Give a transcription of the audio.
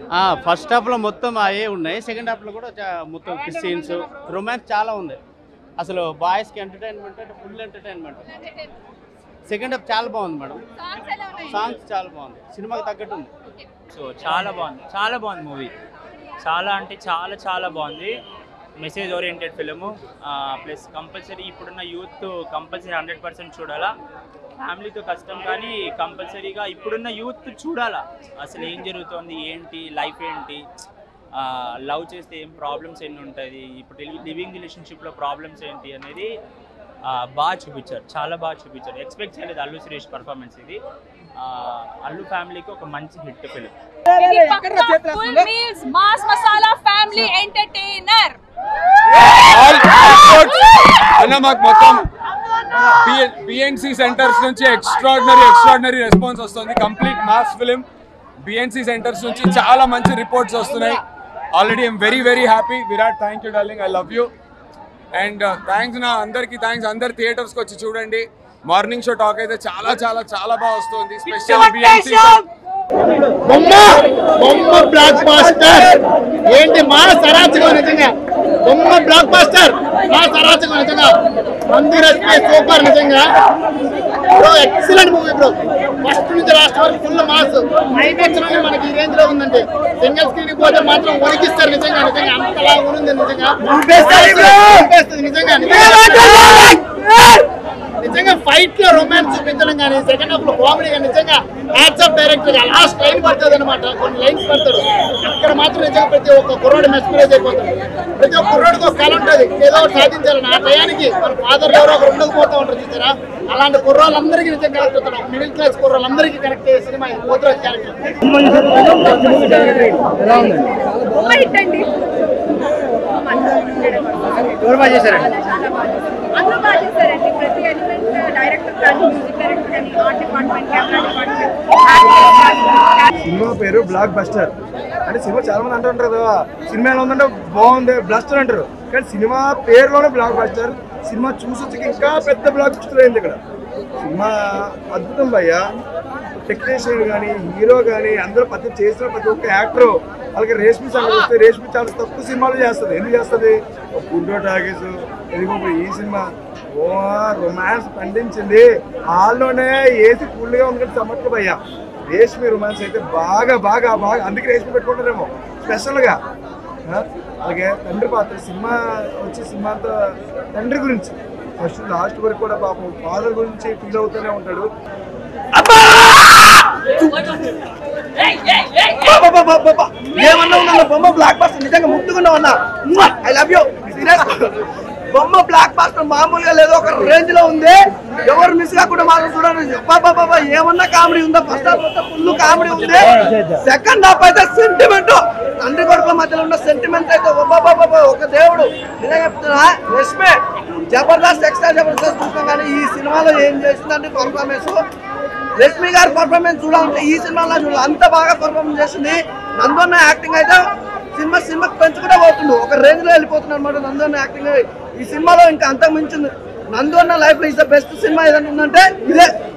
First హాఫ్లో మొత్తం అవే ఉన్నాయి సెకండ్ హాఫ్లో కూడా చా- మొత్తం సీన్స్ రొమాన్స్ చాలా ఉంది అసలు బాయ్స్కి ఎంటర్టైన్మెంట్ అంటే ఫుల్ ఎంటర్టైన్మెంట్ సెకండ్ హాఫ్ చాలా బాగుంది మేడం సాంగ్స్ చాలా బాగుంది సినిమాకి తగ్గట్టు ఉంది సో చాలా బాగుంది చాలా బాగుంది మూవీ చాలా అంటే చాలా చాలా బాగుంది message oriented film plus compulsory ఇప్పుడున్న యూత్ కంపల్సరీ హండ్రెడ్ పర్సెంట్ చూడాలా ఫ్యామిలీతో కష్టం కానీ కంపల్సరీగా ఇప్పుడున్న యూత్ చూడాలా అసలు ఏం జరుగుతోంది ఏంటి లైఫ్ ఏంటి లవ్ చేస్తే ఏం ప్రాబ్లమ్స్ ఎన్ని ఉంటుంది ఇప్పుడు లివింగ్ రిలేషన్షిప్లో ప్రాబ్లమ్స్ ఏంటి అనేది ఆ, బాగా చూపించారు చాలా బాగా చూపించారు ఎక్స్పెక్ట్ చేయలేదు అల్లు సురేష్ పర్ఫార్మెన్స్ ఇది ఆ, అల్లు ఫ్యామిలీకి ఒక మంచి హిట్ ఫిలిం ఇది పక్కా full meals mass masala family entertainer అన్న మాకు మొత్తం బిఎన్సి సెంటర్స్ నుంచి ఎక్స్ట్రాడినరీ ఎక్స్ట్రాడినరీ రెస్పాన్స్ వస్తుంది complete mass film BNC centres నుంచి చాలా మంచి రిపోర్ట్స్ వస్తున్నాయి already I'm very very happy Virat thank you darling I love you and thanks నా అందరికి థ్యాంక్స్ అందరు థియేటర్స్కి వచ్చి చూడండి మార్నింగ్ షో టాక్ అయితే చాలా చాలా చాలా బాగా వస్తుంది స్పెషల్ బిఎన్సి బొమ్మ బొమ్మ బ్లాక్ బాస్టర్ ఏంటి మా సరాచకం నిజంగా బొమ్మ బ్లాక్ బాస్టర్ మా సరాచకం నిజంగా మందిర సూపర్ నిజంగా bro excellent movie bro first నుంచి లాస్ట్ వరకు ఫుల్ మాస్ ఐమాక్స్ లోనే మనకి ఈ రేంజ్ లో ఉందండి సింగిల్ స్క్రీన్ పోతే మాత్రం ఉనికిస్తారు నిజంగా నిజంగా అంతలా ఉంది నిజంగా చంపేస్తుంది నిజంగా నిజంగా నిజంగా ఫైట్ లో రొమాన్స్ చూపించడం కానీ సెకండ్ హాఫ్ లో కామెడీ కానీ నిజంగా hats off director last line పడుతుంది అనమాట కొన్ని లైన్స్ పడతాడు అక్కడ మాత్రం నిజంగా ప్రతి ఒక్క కుర్రాడు మెస్మరైజ్ అయిపోతాడు ప్రతి ఒక్క కుర్రాడికి ఒక కళ ఉంటుంది ఏదో ఒకటి సాధించాలని ఆ టయానికి మన ఫాదర్ ఎవరో ఒకరు ఉండకపోతూ ఉంటారు చూసారా అలాంటి కుర్రాళ్ళందరికీ నిజంగా కనెక్ట్ అవుతాడు మిడిల్ క్లాస్ కుర్రాళ్ళందరికీ కనెక్ట్ అయ్యే సినిమా ఇది పోతురాజ్ క్యారెక్టర్ బొమ్మ హిట్ అండి ఎవరు బాగా చేశారండి అందరూ బాగా చేశారండి ప్రతి ఎలిమెంట్ డైరెక్టర్ కానీ మ్యూజిక్ డైరెక్టర్ కానీ ఆర్ట్ డిపార్ట్మెంట్ కెమెరా డిపార్ట్మెంట్ సినిమా పేరు బ్లాక్ బస్టర్ అంటే సినిమా చాలా మంది అంటుంటారు కదా సినిమా ఎలా ఉందంటే బాగుంది బ్లాస్టర్ అంటారు కానీ సినిమా పేరులోనే బ్లాక్ బస్టర్ సినిమా చూసి వచ్చి ఇంకా పెద్ద బ్లాక్ బస్టర్ అయింది ఇక్కడ సినిమా అద్భుతం భయ్య టెక్నీషియన్ కానీ హీరో కానీ అందరూ ప్రతి చేసిన ప్రతి ఒక్క యాక్టర్ వాళ్ళకి రేష్మి చాలా వస్తే రేష్మి చాలా తక్కువ సినిమాలు చేస్తుంది ఎందుకు చేస్తుంది గుడ్డో టాకీస్ ఇదిగో ఇప్పుడు ఈ సినిమా ఓ రొమాన్స్ పండించింది హాల్లోనే ఏసి కూల్గా ఉంది సమ్మట్లు భయ్యా రేష్మి రొమాన్స్ అయితే బాగా బాగా బాగా అందుకే రేష్మి పెట్టుకుంటారేమో స్పెషల్గా ఆ? అలాగే తండ్రి పాత్ర సినిమా వచ్చి సినిమా అంతా తండ్రి గురించి ఫస్ట్ లాస్ట్ వరకు కూడా పాపం ఫాదర్ గురించి ఫీల్ అవుతూనే ఉంటాడు ఏమన్నా ఉన్నా బొమ్మ బ్లాక్ బాస్టర్ నిజంగా ముట్టుకున్నావు అన్న ఐ లవ్ యూ సీరియస్ బొమ్మ బ్లాక్ బాస్టర్ మామూలుగా లేదు ఒక రేంజ్ లో ఉంది ఎవరు మిస్ కాకుండా మాత్రం చూడండి బాబా బాబా ఏమన్నా కామెడీ ఉందా ఫస్ట్ హాఫ్ మొత్తం ఫుల్ కామెడీ ఉంది సెకండ్ హాఫ్ అయితే సెంటిమెంట్ తండ్రి కొడుకుల మధ్యలో ఉన్న సెంటిమెంట్ అయితే బాబా బాబా ఒక దేవుడు నిజంగా చెప్తున్నా రష్మే జబర్దస్త్ ఎక్స్ట్రా జబర్దస్త్ చూస్తాం కానీ ఈ సినిమాలో ఏం చేసిందంటే పర్ఫార్మెన్స్ రష్మి గారి పర్ఫార్మెన్స్ చూడాలంటే ఈ సినిమాలో చూడాలి అంత బాగా పర్ఫార్మెన్స్ చేసింది నందన్న యాక్టింగ్ అయితే సినిమా సినిమాకి పెంచుకుంటే పోతుండు ఒక రేంజ్ లో వెళ్ళిపోతున్నాడు అనమాట నందన్న యాక్టింగ్ ఈ సినిమాలో ఇంకా అంత మించింది నందన్న లైఫ్ లో ఇస్ ద బెస్ట్ సినిమా ఏదైనా ఉందంటే ఇదే